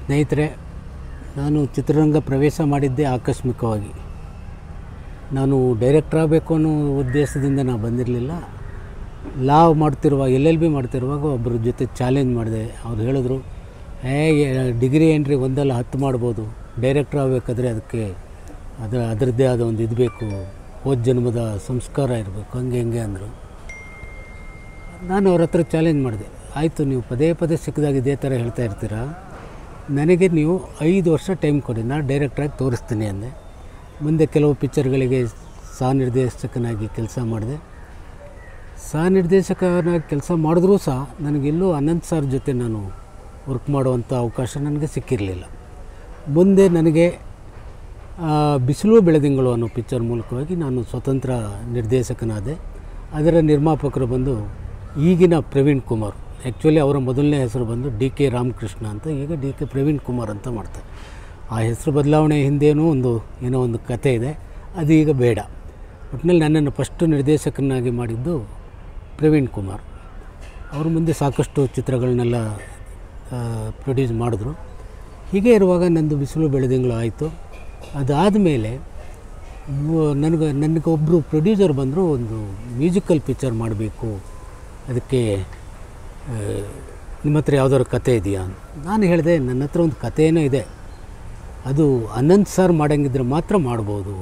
ಸ್ನೇಹಿತರೆ ನಾನು ಚಿತ್ರರಂಗ ಪ್ರವೇಶ ಮಾಡಿದ್ದೆ ಆಕಸ್ಮಿಕವಾಗಿ ನಾನು ಡೈರೆಕ್ಟರ್ ಆಗಬೇಕು ಅನ್ನೋ ಉದ್ದೇಶದಿಂದ ನಾನು ಬಂದಿರಲಿಲ್ಲ ಲಾ ಮಾಡ್ತಿರುವಾಗ ಎಲ್ ಎಲ್ ಬಿ ಮಾಡ್ತಿರುವಾಗ ಒಬ್ಬರ ಜೊತೆ ಚಾಲೆಂಜ್ ಮಾಡಿದೆ ಅವ್ರು ಹೇಳಿದ್ರು ಏ ಡಿಗ್ರಿ ಏನ್ರಿ ಒಂದಲ್ಲ ಹತ್ತು ಮಾಡ್ಬೋದು ಡೈರೆಕ್ಟರ್ ಆಗಬೇಕಾದ್ರೆ ಅದಕ್ಕೆ ಅದರ ಅದರದ್ದೇ ಆದ ಒಂದು ಇದು ಬೇಕು ಹೋದ ಜನ್ಮದ ಸಂಸ್ಕಾರ ಇರಬೇಕು ಹಂಗೆ ಹಿಂಗೆ ಅಂದರು ನಾನು ಅವ್ರ ಹತ್ರ ಚಾಲೆಂಜ್ ಮಾಡಿದೆ ಆಯಿತು ನೀವು ಪದೇ ಪದೇ ಸಿಕ್ಕಿದಾಗ ಇದೇ ಥರ ಹೇಳ್ತಾ ಇರ್ತೀರಾ ನನಗೆ ನೀವು ಐದು ವರ್ಷ ಟೈಮ್ ಕೊಡಿ ನಾನು ಡೈರೆಕ್ಟ್ರಾಗಿ ತೋರಿಸ್ತೀನಿ ಅಂದೆ ಮುಂದೆ ಕೆಲವು ಪಿಕ್ಚರ್ಗಳಿಗೆ ಸಹ ನಿರ್ದೇಶಕನಾಗಿ ಕೆಲಸ ಮಾಡಿದೆ ಸಹ ನಿರ್ದೇಶಕನಾಗಿ ಕೆಲಸ ಮಾಡಿದ್ರೂ ಸಹ ನನಗೆಲ್ಲೂ ಅನಂತ್ ಸರ್ ಜೊತೆ ನಾನು ವರ್ಕ್ ಮಾಡುವಂಥ ಅವಕಾಶ ನನಗೆ ಸಿಕ್ಕಿರಲಿಲ್ಲ ಮುಂದೆ ನನಗೆ ಆ, ಬಿಸಿಲು ಬೆಳೆದಿಂಗಳು ಅನ್ನೋ ಪಿಕ್ಚರ್ ಮೂಲಕವಾಗಿ ನಾನು ಸ್ವತಂತ್ರ ನಿರ್ದೇಶಕನಾದೆ ಅದರ ನಿರ್ಮಾಪಕರು ಬಂದು ಈಗಿನ ಪ್ರವೀಣ್ ಕುಮಾರ್ ಆ್ಯಕ್ಚುಲಿ ಅವರ ಮೊದಲನೇ ಹೆಸರು ಬಂದು ಡಿ ಕೆ ರಾಮಕೃಷ್ಣ ಅಂತ ಈಗ ಡಿ ಕೆ ಪ್ರವೀಣ್ ಕುಮಾರ್ ಅಂತ ಮಾಡ್ತಾರೆ ಆ ಹೆಸರು ಬದಲಾವಣೆ ಹಿಂದೇನೂ ಒಂದು ಏನೋ ಒಂದು ಕತೆ ಇದೆ ಅದು ಈಗ ಬೇಡ ಒಟ್ಟಿನಲ್ಲಿ ನನ್ನನ್ನು ಫಸ್ಟು ನಿರ್ದೇಶಕನಾಗಿ ಮಾಡಿದ್ದು ಪ್ರವೀಣ್ ಕುಮಾರ್ ಅವರು ಮುಂದೆ ಸಾಕಷ್ಟು ಚಿತ್ರಗಳನ್ನೆಲ್ಲ ಪ್ರೊಡ್ಯೂಸ್ ಮಾಡಿದ್ರು ಹೀಗೆ ಇರುವಾಗ ನಂದು ಬಿಸಿಲು ಬೆಳೆದಿಂಗಳು ಆಯಿತು ಅದಾದಮೇಲೆ ನನಗೆ ನನಗೆ ಒಬ್ಬರು ಪ್ರೊಡ್ಯೂಸರ್ ಬಂದರು ಒಂದು ಮ್ಯೂಸಿಕಲ್ ಪಿಕ್ಚರ್ ಮಾಡಬೇಕು ಅದಕ್ಕೆ ಆ, ನಿಮ್ಮ ಹತ್ರ ಯಾವ್ದಾದ್ರು ಕತೆ ಇದೆಯಾ ಅಂತ ನಾನು ಹೇಳಿದೆ ನನ್ನ ಹತ್ರ ಒಂದು ಕಥೆಯೇ ಇದೆ ಅದು ಅನಂತ್ ಸರ್ ಮಾಡಂಗಿದ್ರೆ ಮಾತ್ರ ಮಾಡ್ಬೋದು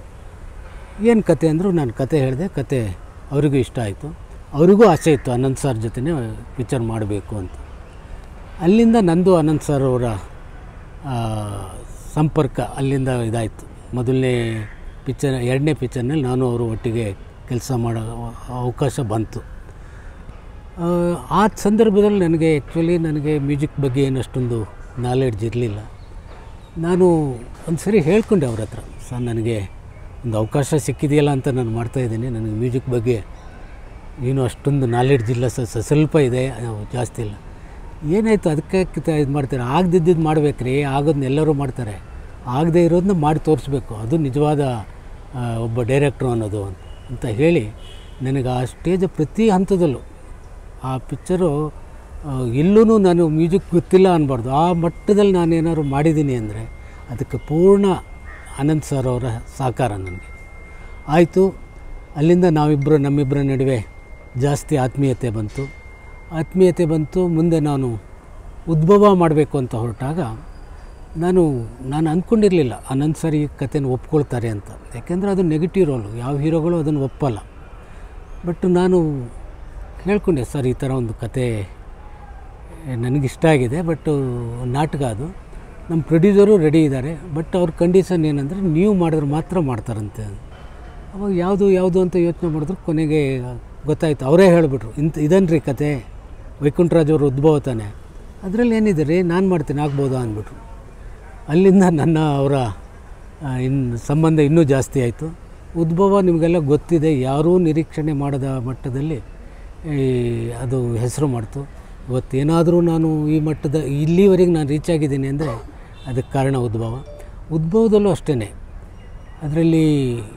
ಏನು ಕತೆ ಅಂದರು ನಾನು ಕತೆ ಹೇಳಿದೆ ಕತೆ ಅವರಿಗೂ ಇಷ್ಟ ಆಯಿತು ಅವರಿಗೂ ಆಸೆ ಇತ್ತು ಅನಂತ್ ಸರ್ ಜೊತೆನೇ ಪಿಕ್ಚರ್ ಮಾಡಬೇಕು ಅಂತ ಅಲ್ಲಿಂದ ನಂದು ಅನಂತ್ ಸರ್ ಅವರ ಆ, ಸಂಪರ್ಕ ಅಲ್ಲಿಂದ ಇದಾಯಿತು ಮೊದಲನೇ ಪಿಕ್ಚರ್ ಎರಡನೇ ಪಿಕ್ಚರ್ನಲ್ಲಿ ನಾನು ಅವರು ಒಟ್ಟಿಗೆ ಕೆಲಸ ಮಾಡೋ ಅವಕಾಶ ಬಂತು ಆ, ಆ ಸಂದರ್ಭದಲ್ಲಿ ನನಗೆ ಆ್ಯಕ್ಚುಲಿ ನನಗೆ ಮ್ಯೂಸಿಕ್ ಬಗ್ಗೆ ಏನು ಅಷ್ಟೊಂದು ನಾಲೆಡ್ಜ್ ಇರಲಿಲ್ಲ ನಾನು ಒಂದು ಸರಿ ಹೇಳ್ಕೊಂಡೆ ಅವ್ರ ಹತ್ರ ಸರ್ ನನಗೆ ಒಂದು ಅವಕಾಶ ಸಿಕ್ಕಿದೆಯಲ್ಲ ಅಂತ ನಾನು ಮಾಡ್ತಾಯಿದ್ದೀನಿ ನನಗೆ ಮ್ಯೂಸಿಕ್ ಬಗ್ಗೆ ಏನು ಅಷ್ಟೊಂದು ನಾಲೆಡ್ಜ್ ಇಲ್ಲ ಸರ್ ಸ- ಸ್ವಲ್ಪ ಇದೆ ಅಹ್, ಜಾಸ್ತಿ ಇಲ್ಲ ಏನಾಯಿತು ಅದಕ್ಕೆ ಇದು ಮಾಡ್ತಾರೆ ಆಗದಿದ್ದು ಮಾಡ್ಬೇಕ್ರಿ ಆಗೋದನ್ನ ಎಲ್ಲರೂ ಮಾಡ್ತಾರೆ ಆಗದೇ ಇರೋದನ್ನ ಮಾಡಿ ತೋರಿಸ್ಬೇಕು ಅದು ನಿಜವಾದ ಆ, ಒಬ್ಬ ಡೈರೆಕ್ಟ್ರು ಅನ್ನೋದು ಅಂತ ಅಂತ ಹೇಳಿ ನನಗೆ ಆ ಸ್ಟೇಜ್ ಪ್ರತಿ ಹಂತದಲ್ಲೂ ಆ ಪಿಕ್ಚರು ಎಲ್ಲೂ ನಾನು ಮ್ಯೂಸಿಕ್ ಗೊತ್ತಿಲ್ಲ ಅನ್ಬಾರ್ದು ಆ ಮಟ್ಟದಲ್ಲಿ ನಾನು ಏನಾದ್ರು ಮಾಡಿದ್ದೀನಿ ಅಂದರೆ ಅದಕ್ಕೆ ಪೂರ್ಣ ಅನಂತ್ ಸರ್ ಅವರ ಸಹಕಾರ ನನಗೆ ಆಯಿತು ಅಲ್ಲಿಂದ ನಾವಿಬ್ಬರು ನಮ್ಮಿಬ್ಬರ ನಡುವೆ ಜಾಸ್ತಿ ಆತ್ಮೀಯತೆ ಬಂತು ಆತ್ಮೀಯತೆ ಬಂತು ಮುಂದೆ ನಾನು ಉದ್ಭವ ಮಾಡಬೇಕು ಅಂತ ಹೊರಟಾಗ ನಾನು ನಾನು ಅಂದ್ಕೊಂಡಿರಲಿಲ್ಲ ಅನಂತ್ ಸರ್ ಈ ಕಥೆನ ಒಪ್ಕೊಳ್ತಾರೆ ಅಂತ ಯಾಕೆಂದರೆ ಅದು ನೆಗೆಟಿವ್ ರೋಲು ಯಾವ ಹೀರೋಗಳು ಅದನ್ನು ಒಪ್ಪಲ್ಲ ಬಟ್ ನಾನು ಹೇಳ್ಕೊಂಡೆ ಸರ್ ಈ ಥರ ಒಂದು ಕತೆ ನನಗಿಷ್ಟ ಆಗಿದೆ ಬಟ್ ನಾಟಕ ಅದು ನಮ್ಮ ಪ್ರೊಡ್ಯೂಸರು ರೆಡಿ ಇದ್ದಾರೆ ಬಟ್ ಅವ್ರ ಕಂಡೀಷನ್ ಏನಂದರೆ ನೀವು ಮಾಡಿದ್ರೆ ಮಾತ್ರ ಮಾಡ್ತಾರಂತೆ ಅವಾಗ ಯಾವುದು ಯಾವುದು ಅಂತ ಯೋಚನೆ ಮಾಡಿದ್ರು ಕೊನೆಗೆ ಗೊತ್ತಾಯ್ತು ಅವರೇ ಹೇಳಿಬಿಟ್ರು ಇಂಥ ಇದನ್ರಿ ಕತೆ ವೈಕುಂಠರಾಜ್ ಅವರು ಉದ್ಭವ ತಾನೆ ಅದರಲ್ಲಿ ಏನಿದೆ ರೀ ನಾನು ಮಾಡ್ತೀನಿ ಆಗ್ಬೋದಾ ಅಂದ್ಬಿಟ್ರು ಅಲ್ಲಿಂದ ನನ್ನ ಅವರ ಆ, ಇನ್ನು ಸಂಬಂಧ ಇನ್ನೂ ಜಾಸ್ತಿ ಆಯಿತು ಉದ್ಭವ ನಿಮಗೆಲ್ಲ ಗೊತ್ತಿದೆ ಯಾರೂ ನಿರೀಕ್ಷಣೆ ಮಾಡದ ಮಟ್ಟದಲ್ಲಿ ಈ, ಅದು ಹೆಸರು ಮಾಡ್ತು ಇವತ್ತೇನಾದರೂ ನಾನು ಈ ಮಟ್ಟದ ಇಲ್ಲಿವರೆಗೆ ನಾನು ರೀಚ್ ಆಗಿದ್ದೀನಿ ಅಂದರೆ ಅದಕ್ಕೆ ಕಾರಣ ಉದ್ಭವ ಉದ್ಭವದಲ್ಲೂ ಅಷ್ಟೇ ಅದರಲ್ಲಿ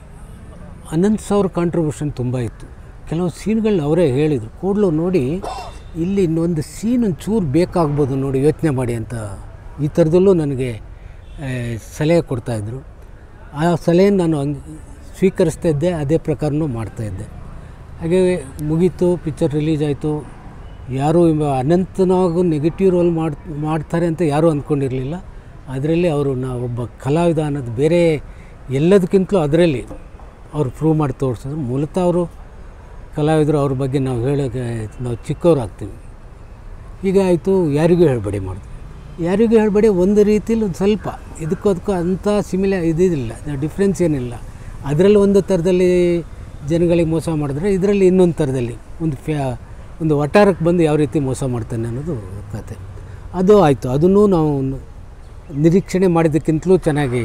ಅನಂತ್ ಸಾವಿರ ಕಾಂಟ್ರಿಬ್ಯೂಷನ್ ತುಂಬ ಇತ್ತು ಕೆಲವು ಸೀನ್ಗಳನ್ನ ಅವರೇ ಹೇಳಿದರು ಕೂಡಲೂ ನೋಡಿ ಇಲ್ಲಿ ಇನ್ನೊಂದು ಸೀನ್ ಒಂದು ಚೂರು ಬೇಕಾಗ್ಬೋದು ನೋಡಿ ಯೋಚನೆ ಮಾಡಿ ಅಂತ ಈ ಥರದಲ್ಲೂ ನನಗೆ ಆ, ಸಲಹೆ ಕೊಡ್ತಾಯಿದ್ರು ಆ ಸಲಹೆಯನ್ನು ನಾನು ಹಂಗೆ ಸ್ವೀಕರಿಸ್ತಾ ಇದ್ದೆ ಅದೇ ಪ್ರಕಾರನೂ ಮಾಡ್ತಾಯಿದ್ದೆ ಹಾಗೆ ಮುಗೀತು ಪಿಕ್ಚರ್ ರಿಲೀಸ್ ಆಯಿತು ಯಾರೂ ಇವ- ಅನಂತನಾಗೂ ನೆಗೆಟಿವ್ ರೋಲ್ ಮಾಡ್ ಮಾಡ್ತಾರೆ ಅಂತ ಯಾರೂ ಅಂದ್ಕೊಂಡಿರಲಿಲ್ಲ ಅದರಲ್ಲಿ ಅವರು ನಾ ಒಬ್ಬ ಕಲಾವಿದ ಅನ್ನೋದು ಬೇರೆ ಎಲ್ಲದಕ್ಕಿಂತಲೂ ಅದರಲ್ಲಿ ಅವ್ರು ಪ್ರೂವ್ ಮಾಡಿ ತೋರಿಸಿದ್ರು ಮೂಲತಃ ಅವರು ಕಲಾವಿದರು ಅವ್ರ ಬಗ್ಗೆ ನಾವು ಹೇಳೋಕ್ಕೆ ನಾವು ಚಿಕ್ಕವ್ರು ಆಗ್ತೀವಿ ಈಗ ಆಯಿತು ಯಾರಿಗೂ ಹೇಳಬೇಡಿ ಮಾಡಿದ್ರು ಯಾರಿಗೂ ಹೇಳಬೇಡಿ ಒಂದು ರೀತಿಲಿ ಒಂದು ಸ್ವಲ್ಪ ಇದಕ್ಕೂ ಅದಕ್ಕೂ ಅಂಥ ಸಿಮಿಲ ಇದಿಲ್ಲ ಡಿಫ್ರೆನ್ಸ್ ಏನಿಲ್ಲ ಅದರಲ್ಲಿ ಒಂದು ಥರದಲ್ಲಿ ಜನಗಳಿಗೆ ಮೋಸ ಮಾಡಿದ್ರೆ ಇದರಲ್ಲಿ ಇನ್ನೊಂದು ಥರದಲ್ಲಿ ಒಂದು ಫ್ಯಾ ಒಂದು ವಟಾರಕ್ಕೆ ಬಂದು ಯಾವ ರೀತಿ ಮೋಸ ಮಾಡ್ತಾನೆ ಅನ್ನೋದು ಕತೆ ಅದು ಆಯಿತು ಅದನ್ನು ನಾವು ನಿರೀಕ್ಷಣೆ ಮಾಡಿದ್ದಕ್ಕಿಂತಲೂ ಚೆನ್ನಾಗಿ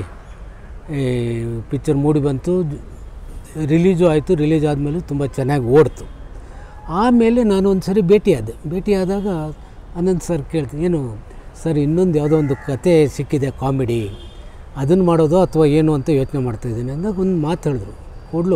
ಪಿಕ್ಚರ್ ಮೂಡಿ ಬಂತು ರಿಲೀಸು ಆಯಿತು ರಿಲೀಸ್ ಆದಮೇಲೆ ತುಂಬ ಚೆನ್ನಾಗಿ ಓಡ್ತು ಆಮೇಲೆ ನಾನು ಒಂದು ಸರಿ ಭೇಟಿಯಾದೆ ಭೇಟಿಯಾದಾಗ ಅನಂತ್ ಸರ್ ಕೇಳ್ತೀನಿ ಏನು ಸರ್ ಇನ್ನೊಂದು ಯಾವುದೋ ಒಂದು ಕತೆ ಸಿಕ್ಕಿದೆ ಕಾಮಿಡಿ ಅದನ್ನು ಮಾಡೋದು ಅಥವಾ ಏನು ಅಂತ ಯೋಚನೆ ಮಾಡ್ತಾಯಿದ್ದೀನಿ ಅಂದಾಗ ಒಂದು ಮಾತು ಹೇಳಿದ್ರು ಕೂಡಲು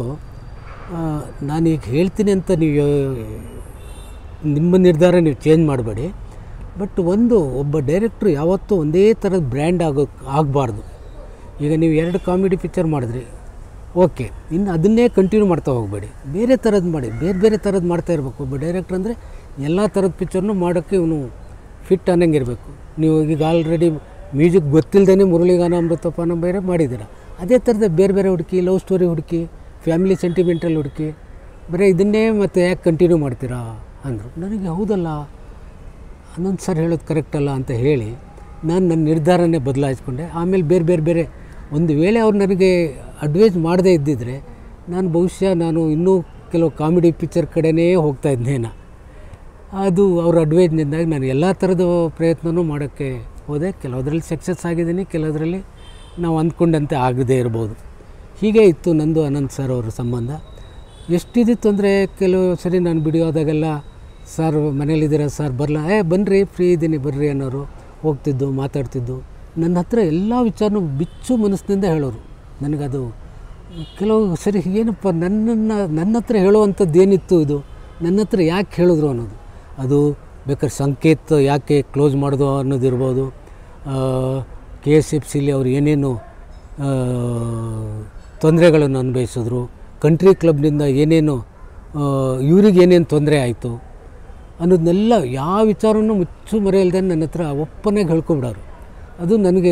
ನಾನೀಗ ಹೇಳ್ತೀನಿ ಅಂತ ನೀವು ನಿಮ್ಮ ನಿರ್ಧಾರ ನೀವು ಚೇಂಜ್ ಮಾಡಬೇಡಿ ಬಟ್ ಒಂದು ಒಬ್ಬ ಡೈರೆಕ್ಟ್ರು ಯಾವತ್ತೂ ಒಂದೇ ಥರದ ಬ್ರ್ಯಾಂಡ್ ಆಗೋ ಆಗಬಾರ್ದು ಈಗ ನೀವು ಎರಡು ಕಾಮಿಡಿ ಪಿಕ್ಚರ್ ಮಾಡಿದ್ರಿ ಓಕೆ ಇನ್ನು ಅದನ್ನೇ ಕಂಟಿನ್ಯೂ ಮಾಡ್ತಾ ಹೋಗಬೇಡಿ ಬೇರೆ ಥರದ್ದು ಮಾಡಿ ಬೇರೆ ಬೇರೆ ಥರದ್ದು ಮಾಡ್ತಾ ಇರಬೇಕು ಒಬ್ಬ ಡೈರೆಕ್ಟ್ರ್ ಅಂದರೆ ಎಲ್ಲ ಥರದ ಪಿಕ್ಚರ್ನು ಮಾಡೋಕ್ಕೆ ಇವನು ಫಿಟ್ ಅನ್ನಂಗಿರಬೇಕು ನೀವು ಈಗ ಆಲ್ರೆಡಿ ಮ್ಯೂಸಿಕ್ ಗೊತ್ತಿಲ್ಲದೇ ಮುರಳಿಗಾನ ಅಮೃತಪಾನ ಬೇರೆ ಮಾಡಿದ್ದೀರ ಅದೇ ಥರದ ಬೇರೆ ಬೇರೆ ಹುಡುಕಿ ಲವ್ ಸ್ಟೋರಿ ಹುಡುಕಿ ಫ್ಯಾಮಿಲಿ ಸೆಂಟಿಮೆಂಟಲ್ ಹುಡುಕಿ ಬರೀ ಇದನ್ನೇ ಮತ್ತೆ ಯಾಕೆ ಕಂಟಿನ್ಯೂ ಮಾಡ್ತೀರಾ ಅಂದರು ನನಗೆ ಹೌದಲ್ಲ ಹನ್ನೊಂದು ಸರ್ ಹೇಳೋದು ಕರೆಕ್ಟ್ ಅಲ್ಲ ಅಂತ ಹೇಳಿ ನಾನು ನನ್ನ ನಿರ್ಧಾರನೇ ಬದಲಾಯಿಸ್ಕೊಂಡೆ ಆಮೇಲೆ ಬೇರೆ ಬೇರೆ ಬೇರೆ ಒಂದು ವೇಳೆ ಅವ್ರು ನನಗೆ ಅಡ್ವೈಸ್ ಮಾಡದೇ ಇದ್ದಿದ್ದರೆ ನಾನು ಬಹುಶಃ ನಾನು ಇನ್ನೂ ಕೆಲವು ಕಾಮಿಡಿ ಪಿಕ್ಚರ್ ಕಡೆನೇ ಹೋಗ್ತಾ ಇದ್ನೇನ ಅದು ಅವ್ರ ಅಡ್ವೈಸ್ನಿಂದಾಗಿ ನಾನು ಎಲ್ಲ ಥರದ ಪ್ರಯತ್ನವೂ ಮಾಡೋಕ್ಕೆ ಹೋದೆ ಕೆಲವುದ್ರಲ್ಲಿ ಸಕ್ಸಸ್ ಆಗಿದ್ದೀನಿ ಕೆಲವುದರಲ್ಲಿ ನಾವು ಅಂದ್ಕೊಂಡಂತೆ ಆಗದೇ ಇರ್ಬೋದು ಹೀಗೆ ಇತ್ತು ನಂದು ಅನಂತ್ ಸರ್ ಅವರ ಸಂಬಂಧ ಎಷ್ಟಿದಿತ್ತು ಅಂದರೆ ಕೆಲವು ಸರಿ ನಾನು ಬಿಡಿಯೋದಾಗೆಲ್ಲ ಸರ್ ಮನೇಲಿದ್ದೀರಾ ಸರ್ ಬರಲ್ಲ ಏ ಬನ್ನಿರಿ ಫ್ರೀ ಇದ್ದೀನಿ ಬರ್ರಿ ಅನ್ನೋರು ಹೋಗ್ತಿದ್ದು ಮಾತಾಡ್ತಿದ್ದು ನನ್ನ ಹತ್ರ ಎಲ್ಲ ವಿಚಾರನೂ ಬಿಚ್ಚು ಮನಸ್ಸಿನಿಂದ ಹೇಳೋರು ನನಗದು ಕೆಲವು ಸರಿ ಏನಪ್ಪ ನನ್ನನ್ನು ನನ್ನ ಹತ್ರ ಹೇಳುವಂಥದ್ದು ಏನಿತ್ತು ಇದು ನನ್ನ ಹತ್ರ ಯಾಕೆ ಹೇಳಿದ್ರು ಅನ್ನೋದು ಅದು ಬೇಕಾದ್ರೆ ಸಂಕೇತ್ ಯಾಕೆ ಕ್ಲೋಸ್ ಮಾಡೋದು ಅನ್ನೋದಿರ್ಬೋದು ಕೆ ಎಸ್ ಎಫ್ ಸಿಲಿ ಅವ್ರು ಏನೇನು ತೊಂದರೆಗಳನ್ನು ಅನುಭವಿಸಿದ್ರು ಕಂಟ್ರಿ ಕ್ಲಬ್ನಿಂದ ಏನೇನು ಇವ್ರಿಗೆ ಏನೇನು ತೊಂದರೆ ಆಯಿತು ಅನ್ನೋದನ್ನೆಲ್ಲ ಯಾವ ವಿಚಾರನೂ ಮುಚ್ಚು ಮರೆಯಲ್ದೆ ನನ್ನ ಹತ್ರ ಒಪ್ಪನಾಗಿ ಹೇಳ್ಕೊಬಿಡೋರು ಅದು ನನಗೆ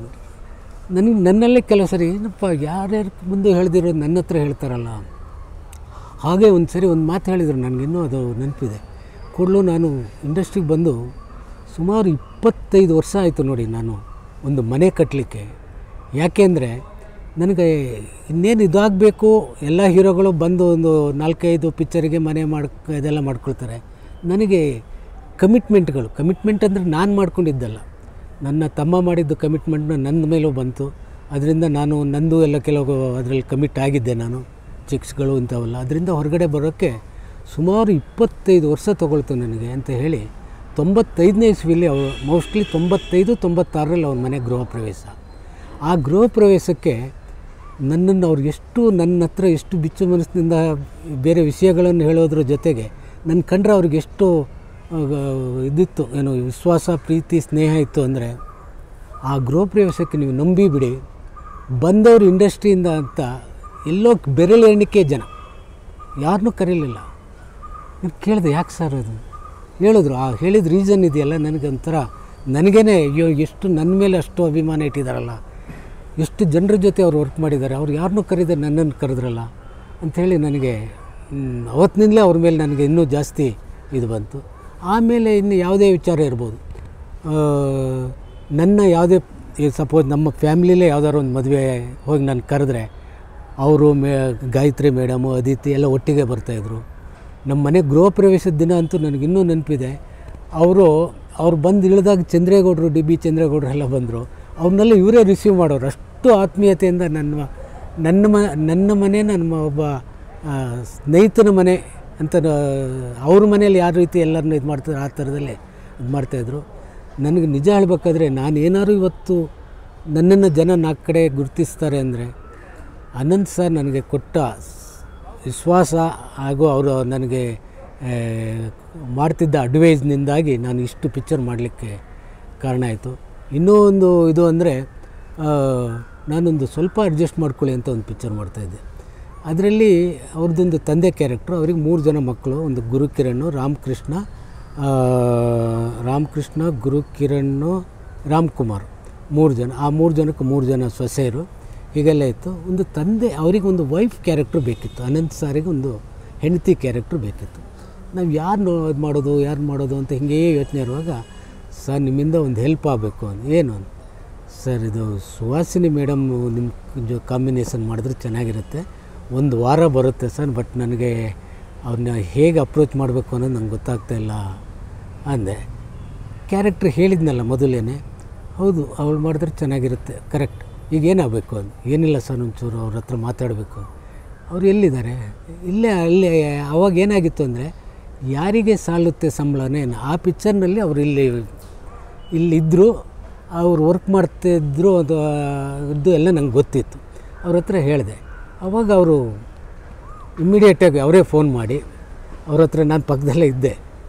ನನಗೆ ನನ್ನಲ್ಲೇ ಕೆಲವು ಸರಿ ಏನಪ್ಪ ಯಾರ್ಯಾರು ಮುಂದೆ ಹೇಳ್ದಿರೋದು ನನ್ನ ಹತ್ರ ಹೇಳ್ತಾರಲ್ಲ ಹಾಗೆ ಒಂದು ಸರಿ ಒಂದು ಮಾತು ಹೇಳಿದರು ನನಗಿನ್ನೂ ಅದು ನೆನಪಿದೆ ಕೂಡಲೂ ನಾನು ಇಂಡಸ್ಟ್ರಿಗೆ ಬಂದು ಸುಮಾರು ಇಪ್ಪತ್ತೈದು ವರ್ಷ ಆಯಿತು ನೋಡಿ ನಾನು ಒಂದು ಮನೆ ಕಟ್ಟಲಿಕ್ಕೆ ಯಾಕೆಂದರೆ ನನಗೆ ಇನ್ನೇನು ಇದಾಗಬೇಕು ಎಲ್ಲ ಹೀರೋಗಳು ಬಂದು ಒಂದು ನಾಲ್ಕೈದು ಪಿಕ್ಚರಿಗೆ ಮನೆ ಮಾಡ್ ಇದೆಲ್ಲ ಮಾಡ್ಕೊಳ್ತಾರೆ ನನಗೆ ಕಮಿಟ್ಮೆಂಟ್ಗಳು ಕಮಿಟ್ಮೆಂಟ್ ಅಂದರೆ ನಾನು ಮಾಡ್ಕೊಂಡಿದ್ದಲ್ಲ ನನ್ನ ತಮ್ಮ ಮಾಡಿದ್ದು ಕಮಿಟ್ಮೆಂಟ್ನ ನನ್ನ ಮೇಲೂ ಬಂತು ಅದರಿಂದ ನಾನು ನಂದು ಎಲ್ಲ ಕೆಲವು ಅದರಲ್ಲಿ ಕಮಿಟ್ ಆಗಿದ್ದೆ ನಾನು ಚಿಕ್ಸ್ಗಳು ಇಂಥವಲ್ಲ ಅದರಿಂದ ಹೊರಗಡೆ ಬರೋಕ್ಕೆ ಸುಮಾರು ಇಪ್ಪತ್ತೈದು ವರ್ಷ ತೊಗೊಳ್ತು ನನಗೆ ಅಂತ ಹೇಳಿ ತೊಂಬತ್ತೈದನೇ ಇಸ್ವಿಲಿ ಅವರು ಮೋಸ್ಟ್ಲಿ ತೊಂಬತ್ತೈದು ತೊಂಬತ್ತಾರರಲ್ಲಿ ಅವ್ರ ಮನೆ ಗೃಹ ಪ್ರವೇಶ ಆ ಗೃಹ ಪ್ರವೇಶಕ್ಕೆ ನನ್ನನ್ನು ಅವ್ರು ಎಷ್ಟು ನನ್ನ ಹತ್ರ ಎಷ್ಟು ಬಿಚ್ಚು ಮನಸ್ಸಿನಿಂದ ಬೇರೆ ವಿಷಯಗಳನ್ನು ಹೇಳೋದ್ರ ಜೊತೆಗೆ ನನ್ನ ಕಂಡ್ರೆ ಅವ್ರಿಗೆ ಎಷ್ಟು ಆಗ, ಇದಿತ್ತು ಏನು ವಿಶ್ವಾಸ ಪ್ರೀತಿ ಸ್ನೇಹ ಇತ್ತು ಅಂದರೆ ಆ ಗೃಹ ಪ್ರವೇಶಕ್ಕೆ ನೀವು ನಂಬಿ ಬಿಡಿ ಬಂದವರು ಇಂಡಸ್ಟ್ರಿಯಿಂದ ಅಂತ ಎಲ್ಲೋ ಬೆರಳು ಎಣಿಕೆ ಜನ ಯಾರನ್ನೂ ಕರೀಲಿಲ್ಲ ನಾನು ಕೇಳಿದೆ ಯಾಕೆ ಸರ್ ಅದು ಹೇಳಿದ್ರು ಆ ಹೇಳಿದ ರೀಸನ್ ಇದೆಯಲ್ಲ ನನಗೊಂಥರ ನನಗೇನೆ ಅಯ್ಯೋ ಎಷ್ಟು ನನ್ನ ಮೇಲೆ ಅಷ್ಟು ಅಭಿಮಾನ ಇಟ್ಟಿದ್ದಾರಲ್ಲ ಎಷ್ಟು ಜನರ ಜೊತೆ ಅವ್ರು ವರ್ಕ್ ಮಾಡಿದ್ದಾರೆ ಅವ್ರು ಯಾರನ್ನೂ ಕರೀದೆ ನನ್ನನ್ನು ಕರೆದ್ರಲ್ಲ ಅಂಥೇಳಿ ನನಗೆ ಮ್, ಅವತ್ತಿನಿಂದಲೇ ಅವ್ರ ಮೇಲೆ ನನಗೆ ಇನ್ನೂ ಜಾಸ್ತಿ ಇದು ಬಂತು ಆಮೇಲೆ ಇನ್ನು ಯಾವುದೇ ವಿಚಾರ ಇರ್ಬೋದು ಆ, ನನ್ನ ಯಾವುದೇ ಈಗ ಸಪೋಸ್ ನಮ್ಮ ಫ್ಯಾಮ್ಲಿಲೇ ಯಾವ್ದಾದ್ರು ಒಂದು ಮದುವೆ ಹೋಗಿ ನಾನು ಕರೆದ್ರೆ ಅವರು ಮೇ ಗಾಯತ್ರಿ ಮೇಡಮು ಅದಿತಿ ಎಲ್ಲ ಒಟ್ಟಿಗೆ ಬರ್ತಾಯಿದ್ರು ನಮ್ಮ ಮನೆ ಗೃಹ ಪ್ರವೇಶದ ದಿನ ಅಂತೂ ನನಗಿನ್ನೂ ನೆನಪಿದೆ ಅವರು ಅವ್ರು ಬಂದು ಇಳಿದಾಗ ಚಂದ್ರೇಗೌಡರು ಡಿ ಬಿ ಚಂದ್ರೇಗೌಡರು ಎಲ್ಲ ಬಂದರು ಅವ್ರನ್ನೆಲ್ಲ ಇವರೇ ರಿಸೀವ್ ಮಾಡೋರು ಅಷ್ಟು ಆತ್ಮೀಯತೆಯಿಂದ ನನ್ನ ನನ್ನ ಮ ನನ್ನ ಮನೆ ನಮ್ಮ ಒಬ್ಬ ಆ, ಸ್ನೇಹಿತನ ಮನೆ ಅಂತ ಅವ್ರ ಮನೇಲಿ ಯಾವ ರೀತಿ ಎಲ್ಲರನ್ನೂ ಇದು ಮಾಡ್ತಾರೆ ಆ ಥರದಲ್ಲೇ ಇದು ಮಾಡ್ತಾಯಿದ್ರು ನನಗೆ ನಿಜ ಹೇಳಬೇಕಾದ್ರೆ ನಾನು ಏನಾದ್ರು ಇವತ್ತು ನನ್ನನ್ನು ಜನ ನಾಲ್ಕು ಕಡೆ ಗುರುತಿಸ್ತಾರೆ ಅಂದರೆ ಅನಂತ್ ಸರ್ ನನಗೆ ಕೊಟ್ಟ ವಿಶ್ವಾಸ ಹಾಗೂ ಅವರು ನನಗೆ ಆ, ಮಾಡ್ತಿದ್ದ ಅಡ್ವೈಸ್ನಿಂದಾಗಿ ನಾನು ಇಷ್ಟು ಪಿಕ್ಚರ್ ಮಾಡಲಿಕ್ಕೆ ಕಾರಣ ಆಯಿತು ಇನ್ನೂ ಒಂದು ಇದು ಅಂದರೆ ನಾನೊಂದು ಸ್ವಲ್ಪ ಅಡ್ಜಸ್ಟ್ ಮಾಡ್ಕೊಳ್ಳಿ ಅಂತ ಒಂದು ಪಿಕ್ಚರ್ ಮಾಡ್ತಾಯಿದ್ದೆ ಅದರಲ್ಲಿ ಅವ್ರದ್ದೊಂದು ತಂದೆ ಕ್ಯಾರೆಕ್ಟ್ರು ಅವ್ರಿಗೆ ಮೂರು ಜನ ಮಕ್ಕಳು ಒಂದು ಗುರುಕಿರಣ್ ರಾಮಕೃಷ್ಣ ಆ, ರಾಮಕೃಷ್ಣ ಗುರುಕಿರಣ್ ರಾಮ್ಕುಮಾರ್ ಮೂರು ಜನ ಆ ಮೂರು ಜನಕ್ಕೆ ಮೂರು ಜನ ಸೊಸೆಯರು ಹೀಗೆಲ್ಲ ಇತ್ತು ಒಂದು ತಂದೆ ಅವರಿಗೆ ಒಂದು ವೈಫ್ ಕ್ಯಾರೆಕ್ಟ್ರ್ ಬೇಕಿತ್ತು ಅನಂತ್ ಸಾರಿಗೆ ಒಂದು ಹೆಂಡತಿ ಕ್ಯಾರೆಕ್ಟ್ರ್ ಬೇಕಿತ್ತು ನಾವು ಯಾರು ನೋ ಇದು ಮಾಡೋದು ಯಾರು ಮಾಡೋದು ಅಂತ ಹಿಂಗೇ ಯೋಚನೆ ಇರುವಾಗ ಸರ್ ನಿಮ್ಮಿಂದ ಒಂದು ಹೆಲ್ಪ್ ಆಗಬೇಕು ಅಂತ ಏನು ಅಂತ ಸರ್ ಇದು ಸುಹಾಸಿನಿ ಮೇಡಮ್ ನಿಮ್ಮ ಜೊ ಕಾಂಬಿನೇಷನ್ ಮಾಡಿದ್ರೆ ಚೆನ್ನಾಗಿರುತ್ತೆ ಒಂದು ವಾರ ಬರುತ್ತೆ ಸರ್ ಬಟ್ ನನಗೆ ಅವ್ರನ್ನ ಹೇಗೆ ಅಪ್ರೋಚ್ ಮಾಡಬೇಕು ಅನ್ನೋದು ನಂಗೆ ಗೊತ್ತಾಗ್ತಾ ಇಲ್ಲ ಅಂದೆ ಕ್ಯಾರೆಕ್ಟ್ರ್ ಹೇಳಿದ್ನಲ್ಲ ಮೊದಲೇ ಹೌದು ಅವಳು ಮಾಡಿದ್ರೆ ಚೆನ್ನಾಗಿರುತ್ತೆ ಕರೆಕ್ಟ್ ಈಗ ಏನಾಗಬೇಕು ಅಂತ ಏನಿಲ್ಲ ಸರ್ ಒಂಚೂರು ಅವ್ರ ಹತ್ರ ಮಾತಾಡಬೇಕು ಅವ್ರು ಎಲ್ಲಿದ್ದಾರೆ ಇಲ್ಲೇ ಅಲ್ಲಿ ಅವಾಗ ಏನಾಗಿತ್ತು ಅಂದರೆ ಯಾರಿಗೆ ಸಾಲುತ್ತೆ ಸಂಬಳನೇ ಆ ಪಿಕ್ಚರ್ನಲ್ಲಿ ಅವ್ರು ಇಲ್ಲಿ ಇಲ್ಲಿದ್ದರು ಅವ್ರು ವರ್ಕ್ ಮಾಡ್ತಿದ್ರು ಅದು ಇದು ಎಲ್ಲ ನಂಗೆ ಗೊತ್ತಿತ್ತು ಅವ್ರ ಹತ್ರ ಹೇಳಿದೆ ಅವಾಗ ಅವರು ಇಮ್ಮಿಡಿಯೇಟಾಗಿ ಅವರೇ ಫೋನ್ ಮಾಡಿ ಅವ್ರ ಹತ್ರ ನಾನು ಪಕ್ಕದಲ್ಲೇ ಇದ್ದೆ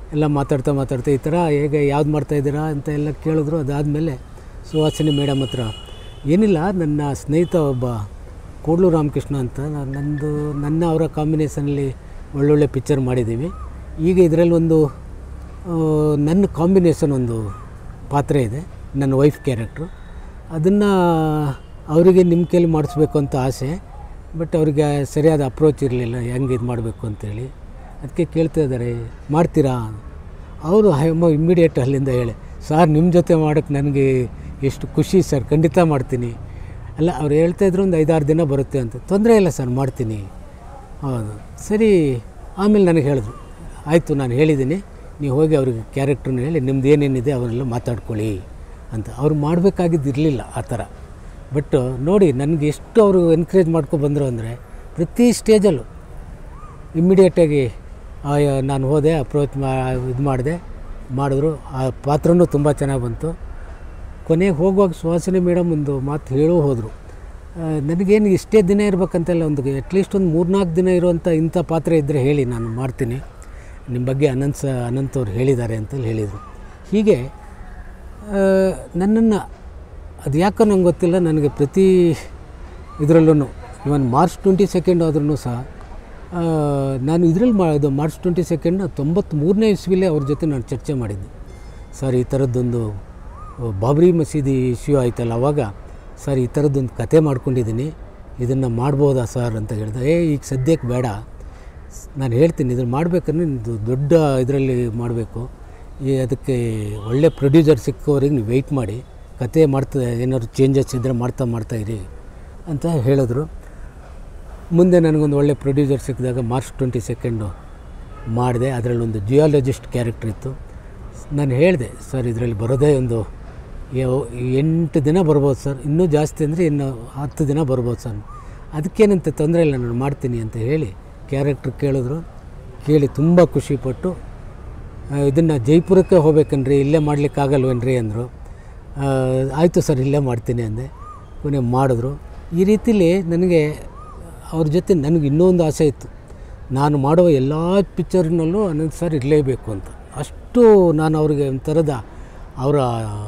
ಎಲ್ಲ ಮಾತಾಡ್ತಾ ಮಾತಾಡ್ತಾ ಈ ಥರ ಹೇಗೆ ಯಾವ್ದು ಮಾಡ್ತಾಯಿದ್ದೀರಾ ಅಂತ ಎಲ್ಲ ಕೇಳಿದ್ರು ಅದಾದಮೇಲೆ ಸುಹಾಸಿನಿ ಮೇಡಮ್ ಹತ್ರ ಏನಿಲ್ಲ ನನ್ನ ಸ್ನೇಹಿತ ಒಬ್ಬ ಕೂಡ್ಲು ರಾಮಕೃಷ್ಣ ಅಂತ ನಾನು ನಂದು ನನ್ನ ಅವರ ಕಾಂಬಿನೇಷನಲ್ಲಿ ಒಳ್ಳೊಳ್ಳೆ ಪಿಕ್ಚರ್ ಮಾಡಿದ್ದೀವಿ ಈಗ ಇದರಲ್ಲಿ ಒಂದು ಆ, ನನ್ನ ಕಾಂಬಿನೇಷನ್ ಒಂದು ಪಾತ್ರ ಇದೆ ನನ್ನ ವೈಫ್ ಕ್ಯಾರೆಕ್ಟ್ರು ಅದನ್ನು ಅವರಿಗೆ ನಿಮ್ಮ ಕೈಲಿ ಮಾಡಿಸ್ಬೇಕು ಅಂತ ಆಸೆ ಬಟ್ ಅವ್ರಿಗೆ ಸರಿಯಾದ ಅಪ್ರೋಚ್ ಇರಲಿಲ್ಲ ಹೆಂಗೆ ಇದು ಮಾಡಬೇಕು ಅಂತೇಳಿ ಅದಕ್ಕೆ ಕೇಳ್ತಾ ಇದ್ದಾರೆ ಮಾಡ್ತೀರಾ ಅವರು ಹೈಮ ಇಮ್ಮಿಡಿಯೇಟ್ ಅಲ್ಲಿಂದ ಹೇಳಿ ಸರ್ ನಿಮ್ಮ ಜೊತೆ ಮಾಡೋಕ್ಕೆ ನನಗೆ ಎಷ್ಟು ಖುಷಿ ಸರ್ ಖಂಡಿತ ಮಾಡ್ತೀನಿ ಅಲ್ಲ ಅವ್ರು ಹೇಳ್ತಾ ಇದ್ರು ಒಂದು ಐದಾರು ದಿನ ಬರುತ್ತೆ ಅಂತ ತೊಂದರೆ ಇಲ್ಲ ಸರ್ ಮಾಡ್ತೀನಿ ಹೌದು ಸರಿ ಆಮೇಲೆ ನನಗೆ ಹೇಳಿದ್ರು ಆಯಿತು ನಾನು ಹೇಳಿದ್ದೀನಿ ನೀವು ಹೋಗಿ ಅವ್ರಿಗೆ ಕ್ಯಾರೆಕ್ಟ್ರನ್ನ ಹೇಳಿ ನಿಮ್ದು ಏನೇನಿದೆ ಅವನ್ನೆಲ್ಲ ಮಾತಾಡ್ಕೊಳ್ಳಿ ಅಂತ ಅವ್ರು ಮಾಡಬೇಕಾಗಿದ್ದು ಇರಲಿಲ್ಲ ಆ ಥರ ಬಟ್ ನೋಡಿ ನನಗೆ ಎಷ್ಟು ಅವರು ಎನ್ಕರೇಜ್ ಮಾಡ್ಕೊ ಬಂದರು ಅಂದರೆ ಪ್ರತಿ ಸ್ಟೇಜಲ್ಲೂ ಇಮ್ಮಿಡಿಯೇಟಾಗಿ ನಾನು ಹೋದೆ ಅಪ್ರೋಚ್ ಮಾ ಇದು ಮಾಡಿದೆ ಮಾಡಿದ್ರು ಆ ಪಾತ್ರನೂ ತುಂಬ ಚೆನ್ನಾಗಿ ಬಂತು ಕೊನೆಗೆ ಹೋಗುವಾಗ ಸುಹಾಸಿನಿ ಮೇಡಮ್ ಒಂದು ಮಾತು ಹೇಳೋ ಹೋದರು ನನಗೇನು ಇಷ್ಟೇ ದಿನ ಇರಬೇಕಂತೆಲ್ಲ ಒಂದು ಅಟ್ಲೀಸ್ಟ್ ಒಂದು ಮೂರ್ನಾಲ್ಕು ದಿನ ಇರುವಂಥ ಇಂಥ ಪಾತ್ರ ಇದ್ದರೆ ಹೇಳಿ ನಾನು ಮಾಡ್ತೀನಿ ನಿಮ್ಮ ಬಗ್ಗೆ ಅನಂತ್ ಸ ಅನಂತ್ ಅವ್ರು ಹೇಳಿದ್ದಾರೆ ಅಂತೇಳಿ ಹೇಳಿದರು ಹೀಗೆ ನನ್ನನ್ನು ಅದು ಯಾಕೋ ನಂಗೆ ಗೊತ್ತಿಲ್ಲ ನನಗೆ ಪ್ರತಿ ಇದರಲ್ಲೂ ಇವನ್ ಮಾರ್ಚ್ ಟ್ವೆಂಟಿ ಸೆಕೆಂಡ್ ಆದ್ರೂ ಸಹ ಆ, ನಾನು ಇದರಲ್ಲಿ ಮಾ ಇದು ಮಾರ್ಚ್ ಟ್ವೆಂಟಿ ಸೆಕೆಂಡ್ ತೊಂಬತ್ತ್ಮೂರನೇ ಇಸ್ವಿಲೇ ಅವ್ರ ಜೊತೆ ನಾನು ಚರ್ಚೆ ಮಾಡಿದ್ದೆ ಸರ್ ಈ ಥರದ್ದೊಂದು ಬಾಬ್ರಿ ಮಸೀದಿ ಇಶ್ಯೂ ಆಯ್ತಲ್ಲ ಅವಾಗ ಸರ್ ಈ ಥರದ್ದೊಂದು ಕತೆ ಮಾಡ್ಕೊಂಡಿದ್ದೀನಿ ಇದನ್ನು ಮಾಡ್ಬೋದಾ ಸರ್ ಅಂತ ಹೇಳಿದೆ ಏ ಈಗ ಸದ್ಯಕ್ಕೆ ಬೇಡ ನಾನು ಹೇಳ್ತೀನಿ ಇದನ್ನು ಮಾಡಬೇಕಂದ್ರೆ ನಿಮ್ಮದು ದೊಡ್ಡ ಇದರಲ್ಲಿ ಮಾಡಬೇಕು ಈ ಅದಕ್ಕೆ ಒಳ್ಳೆ ಪ್ರೊಡ್ಯೂಸರ್ ಸಿಕ್ಕೋರಿಗೆ ನೀವು ವೆಯ್ಟ್ ಮಾಡಿ ಕತೆ ಮಾಡ್ತಾ ಏನಾದ್ರು ಚೇಂಜಸ್ ಇದ್ದರೆ ಮಾಡ್ತಾ ಮಾಡ್ತಾ ಇರಿ ಅಂತ ಹೇಳಿದ್ರು ಮುಂದೆ ನನಗೊಂದು ಒಳ್ಳೆ ಪ್ರೊಡ್ಯೂಸರ್ ಸಿಕ್ಕಿದಾಗ ಮಾರ್ಚ್ ಟ್ವೆಂಟಿ ಸೆಕೆಂಡು ಮಾಡಿದೆ ಅದರಲ್ಲಿ ಒಂದು ಜಿಯಾಲಜಿಸ್ಟ್ ಕ್ಯಾರೆಕ್ಟರ್ ಇತ್ತು ನಾನು ಹೇಳಿದೆ ಸರ್ ಇದರಲ್ಲಿ ಬರೋದೇ ಒಂದು ಯಾವ- ಎಂಟು ದಿನ ಬರ್ಬೋದು ಸರ್ ಇನ್ನೂ ಜಾಸ್ತಿ ಅಂದರೆ ಇನ್ನು ಹತ್ತು ದಿನ ಬರ್ಬೋದು ಸರ್ ಅದಕ್ಕೇನಂತ ತೊಂದರೆ ಇಲ್ಲ ನಾನು ಮಾಡ್ತೀನಿ ಅಂತ ಹೇಳಿ ಕ್ಯಾರೆಕ್ಟ್ರ್ ಕೇಳಿದ್ರು ಕೇಳಿ ತುಂಬ ಖುಷಿಪಟ್ಟು ಇದನ್ನು ಜೈಪುರಕ್ಕೆ ಹೋಗ್ಬೇಕನ್ರಿ ಇಲ್ಲೇ ಮಾಡ್ಲಿಕ್ಕಾಗಲ್ವೇನ್ರಿ ಅಂದರು ಆಯಿತು ಸರ್ ಇಲ್ಲೇ ಮಾಡ್ತೀನಿ ಅಂದೆ ಕೊನೆ ಮಾಡಿದ್ರು ಈ ರೀತಿಲಿ ನನಗೆ ಅವ್ರ ಜೊತೆ ನನಗೆ ಇನ್ನೊಂದು ಆಸೆ ಇತ್ತು ನಾನು ಮಾಡುವ ಎಲ್ಲ ಪಿಕ್ಚರ್ನಲ್ಲೂ ಅನಂತ್ ಸರ್ ಇರಲೇಬೇಕು ಅಂತ ಅಷ್ಟು ನಾನು ಅವ್ರಿಗೆ ಒಂಥರದ ಅವರ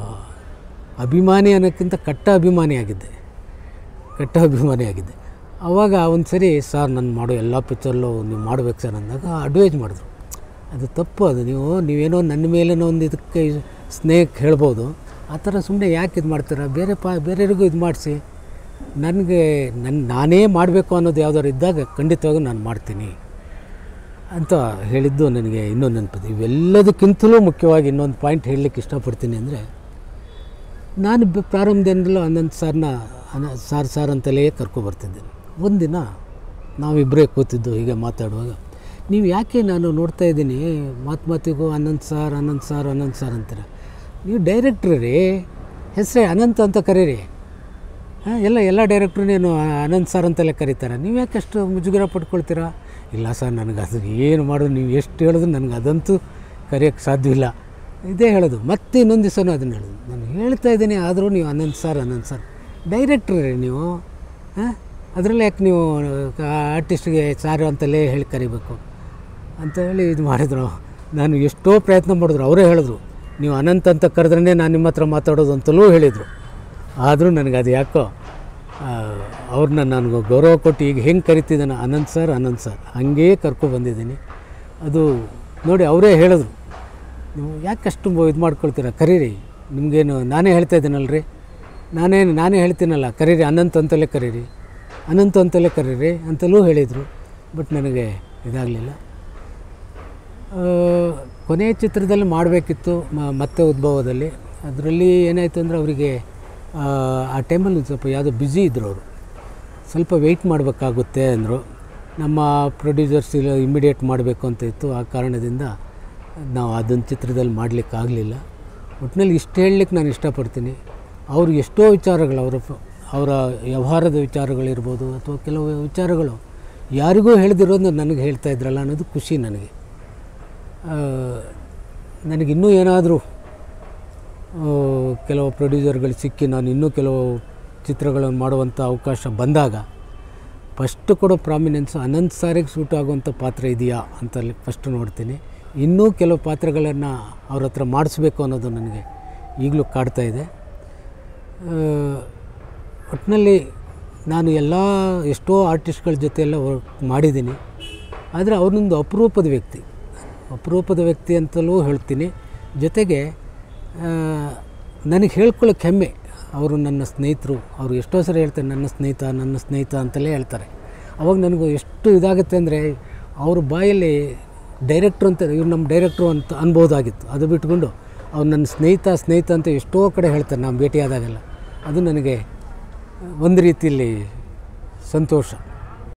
ಅಭಿಮಾನಿ ಅನ್ನೋಕ್ಕಿಂತ ಕಟ್ಟ ಅಭಿಮಾನಿ ಆಗಿದ್ದೆ ಕಟ್ಟ ಅಭಿಮಾನಿ ಆಗಿದ್ದೆ ಆವಾಗ ಒಂದು ಸರಿ ಸರ್ ನಾನು ಮಾಡೋ ಎಲ್ಲ ಪಿಕ್ಚರ್ಲು ನೀವು ಮಾಡ್ಬೇಕು ಸರ್ ಅಂದಾಗ ಅಡ್ವೈಸ್ ಮಾಡಿದ್ರು ಅದು ತಪ್ಪು ಅದು ನೀವು ನೀವೇನೋ ನನ್ನ ಮೇಲೇನೋ ಒಂದು ಇದಕ್ಕೆ ಸ್ನೇಹಕ್ಕೆ ಹೇಳ್ಬೋದು ಆ ಥರ ಸುಮ್ಮನೆ ಯಾಕೆ ಇದು ಮಾಡ್ತೀರಾ ಬೇರೆ ಪಾ ಬೇರೆಯವ್ರಿಗೂ ಇದು ಮಾಡಿಸಿ ನನಗೆ ನನ್ನ ನಾನೇ ಮಾಡಬೇಕು ಅನ್ನೋದು ಯಾವ್ದಾದ್ರು ಇದ್ದಾಗ ಖಂಡಿತವಾಗೂ ನಾನು ಮಾಡ್ತೀನಿ ಅಂತ ಹೇಳಿದ್ದು ನನಗೆ ಇನ್ನೂ ನೆನಪಿದೆ ಇವೆಲ್ಲದಕ್ಕಿಂತಲೂ ಮುಖ್ಯವಾಗಿ ಇನ್ನೊಂದು ಪಾಯಿಂಟ್ ಹೇಳಲಿಕ್ಕೆ ಇಷ್ಟಪಡ್ತೀನಿ ಅಂದರೆ ನಾನು ಬ- ಪ್ರಾರಂಭದಿಂದಲೂ ಅನಂತ್ ಸರ್ನ ಅನ ಸಾರ್ ಸಾರ್ ಅಂತಲೇ ಕರ್ಕೊಬರ್ತಿದ್ದೆ ಒಂದಿನ ನಾವಿಬ್ಬರೇ ಕೂತಿದ್ದು ಹೀಗೆ ಮಾತಾಡುವಾಗ ನೀವು ಯಾಕೆ ನಾನು ನೋಡ್ತಾ ಇದ್ದೀನಿ ಮಾತು ಮಾತಿಗೂ Anant sir Anant sir Anant sir ಅಂತೀರ ನೀವು ಡೈರೆಕ್ಟ್ರ್ ರೀ ಹೆಸರೇ ಅನಂತ್ ಅಂತ ಕರೀರಿ ಹಾಂ ಎಲ್ಲ ಎಲ್ಲ ಡೈರೆಕ್ಟ್ರನ್ನೇನು ಅನಂತ್ ಸರ್ ಅಂತೆಲ್ಲ ಕರೀತಾರೆ ನೀವು ಯಾಕೆ ಅಷ್ಟು ಮುಜುಗರ ಪಡ್ಕೊಳ್ತೀರಾ ಇಲ್ಲ ಸರ್ ನನಗೆ ಅದು ಏನು ಮಾಡೋದು ನೀವು ಎಷ್ಟು ಹೇಳಿದ್ರು ನನಗೆ ಅದಂತೂ ಕರೆಯೋಕ್ಕೆ ಸಾಧ್ಯವಿಲ್ಲ ಇದೇ ಹೇಳೋದು ಮತ್ತೆ ಇನ್ನೊಂದು ದಿವಸನೂ ಅದನ್ನು ಹೇಳೋದು ನಾನು ಹೇಳ್ತಾ ಇದ್ದೀನಿ ಆದರೂ ನೀವು Anant sir Anant sir director ರೀ ನೀವು ಹಾಂ ಅದರಲ್ಲಿ ಯಾಕೆ ನೀವು ಆರ್ಟಿಸ್ಟ್ಗೆ ಸಾರು ಅಂತಲೇ ಹೇಳಿ ಕರಿಬೇಕು ಅಂತ ಹೇಳಿ ಇದು ಮಾಡಿದ್ರು ನಾನು ಎಷ್ಟೋ ಪ್ರಯತ್ನ ಮಾಡಿದ್ರು ಅವರೇ ಹೇಳಿದ್ರು ನೀವು ಅನಂತ್ ಅಂತ ಕರೆದ್ರೇ ನಾನು ನಿಮ್ಮ ಹತ್ರ ಮಾತಾಡೋದು ಅಂತಲೂ ಹೇಳಿದರು ಆದರೂ ನನಗೆ ಅದು ಯಾಕೋ ಆ, ಅವ್ರನ್ನ ನಾನು ಗೌರವ ಕೊಟ್ಟು ಈಗ ಹೆಂಗೆ ಕರಿತಿದ್ದಾನೆ ಅನಂತ್ ಸರ್ ಅನಂತ್ ಸರ್ ಹಾಗೇ ಕರ್ಕೊಬಂದಿದ್ದೀನಿ ಅದು ನೋಡಿ ಅವರೇ ಹೇಳಿದ್ರು ನೀವು ಯಾಕೆ ಅಷ್ಟು ಇದು ಮಾಡ್ಕೊಳ್ತೀರಾ ಕರೀರಿ ನಿಮಗೇನು ನಾನೇ ಹೇಳ್ತಾ ಇದ್ದೀನಲ್ರಿ ನಾನೇ ನಾನೇ ಹೇಳ್ತೀನಲ್ಲ ಕರೀರಿ ಅನಂತ್ ಅಂತಲೇ ಕರೀರಿ ಅನಂತ್ ಅಂತಲೇ ಕರೀರಿ ಅಂತಲೂ ಹೇಳಿದರು ಬಟ್ ನನಗೆ ಇದಾಗಲಿಲ್ಲ ಕೊನೆಯ ಚಿತ್ರದಲ್ಲಿ ಮಾಡಬೇಕಿತ್ತು ಮತ್ತೆ ಉದ್ಭವದಲ್ಲಿ ಅದರಲ್ಲಿ ಏನಾಯಿತು ಅಂದರೆ ಅವರಿಗೆ ಆ ಟೈಮಲ್ಲಿ ಒಂದು ಸ್ವಲ್ಪ ಯಾವುದೋ ಬ್ಯುಸಿ ಇದ್ದರು ಅವರು ಸ್ವಲ್ಪ ವೆಯ್ಟ್ ಮಾಡಬೇಕಾಗುತ್ತೆ ಅಂದರು ನಮ್ಮ ಪ್ರೊಡ್ಯೂಸರ್ಸ್ ಇಲ್ಲ ಇಮಿಡಿಯೇಟ್ ಮಾಡಬೇಕು ಅಂತ ಇತ್ತು ಆ ಕಾರಣದಿಂದ ನಾವು ಅದೊಂದು ಚಿತ್ರದಲ್ಲಿ ಮಾಡಲಿಕ್ಕಾಗಲಿಲ್ಲ ಒಟ್ಟಿನಲ್ಲಿ ಇಷ್ಟು ಹೇಳಲಿಕ್ಕೆ ನಾನು ಇಷ್ಟಪಡ್ತೀನಿ ಅವರು ಎಷ್ಟೋ ವಿಚಾರಗಳು ಅವರ ಅವರ ವ್ಯವಹಾರದ ವಿಚಾರಗಳಿರ್ಬೋದು ಅಥವಾ ಕೆಲವು ವಿಚಾರಗಳು ಯಾರಿಗೂ ಹೇಳ್ದಿರೋದು ನನಗೆ ಹೇಳ್ತಾ ಇದ್ರಲ್ಲ ಅನ್ನೋದು ಖುಷಿ ನನಗೆ ಆ, ನನಗಿನ್ನೂ ಏನಾದರೂ ಕೆಲವು ಪ್ರೊಡ್ಯೂಸರ್ಗಳು ಸಿಕ್ಕಿ ನಾನು ಇನ್ನೂ ಕೆಲವು ಚಿತ್ರಗಳನ್ನು ಮಾಡುವಂಥ ಅವಕಾಶ ಬಂದಾಗ ಫಸ್ಟ್ ಕೊಡೋ ಪ್ರಾಮಿನೆನ್ಸು ಅನಂತ್ ಸಾರಿಗೆ ಸೂಟ್ ಆಗುವಂಥ ಪಾತ್ರ ಇದೆಯಾ ಅಂತ ಫಸ್ಟ್ ನೋಡ್ತೀನಿ ಇನ್ನೂ ಕೆಲವು ಪಾತ್ರಗಳನ್ನು ಅವ್ರ ಹತ್ರ ಮಾಡಿಸ್ಬೇಕು ಅನ್ನೋದು ನನಗೆ ಈಗಲೂ ಕಾಡ್ತಾ ಇದೆ ಆ, ಒಟ್ಟಿನಲ್ಲಿ ನಾನು ಎಲ್ಲ ಎಷ್ಟೋ ಆರ್ಟಿಸ್ಟ್ಗಳ ಜೊತೆ ಎಲ್ಲ ವರ್ಕ್ ಮಾಡಿದ್ದೀನಿ ಆದರೆ ಅವನೊಂದು ಅಪರೂಪದ ವ್ಯಕ್ತಿ ಅಪರೂಪದ ವ್ಯಕ್ತಿ ಅಂತಲೂ ಹೇಳ್ತೀನಿ ಜೊತೆಗೆ ನನಗೆ ಹೇಳ್ಕೊಳ್ಳೋಕೆ ಹೆಮ್ಮೆ ಅವರು ನನ್ನ ಸ್ನೇಹಿತರು ಅವರು ಎಷ್ಟೋ ಸರಿ ಹೇಳ್ತಾರೆ ನನ್ನ ಸ್ನೇಹಿತ ನನ್ನ ಸ್ನೇಹಿತ ಅಂತಲೇ ಹೇಳ್ತಾರೆ ಅವಾಗ ನನಗೂ ಎಷ್ಟು ಇದಾಗುತ್ತೆ ಅಂದರೆ ಅವ್ರ ಬಾಯಲ್ಲಿ ಡೈರೆಕ್ಟ್ರು ಅಂತ ಇವ್ರು ನಮ್ಮ ಡೈರೆಕ್ಟ್ರು ಅಂತ ಅನ್ಬೋದಾಗಿತ್ತು ಅದು ಬಿಟ್ಕೊಂಡು ಅವ್ರು ನನ್ನ ಸ್ನೇಹಿತ ಸ್ನೇಹಿತ ಅಂತ ಎಷ್ಟೋ ಕಡೆ ಹೇಳ್ತಾರೆ ನಾನು ಭೇಟಿಯಾದಾಗೆಲ್ಲ ಅದು ನನಗೆ ಒಂದು ರೀತಿಯಲ್ಲಿ ಸಂತೋಷ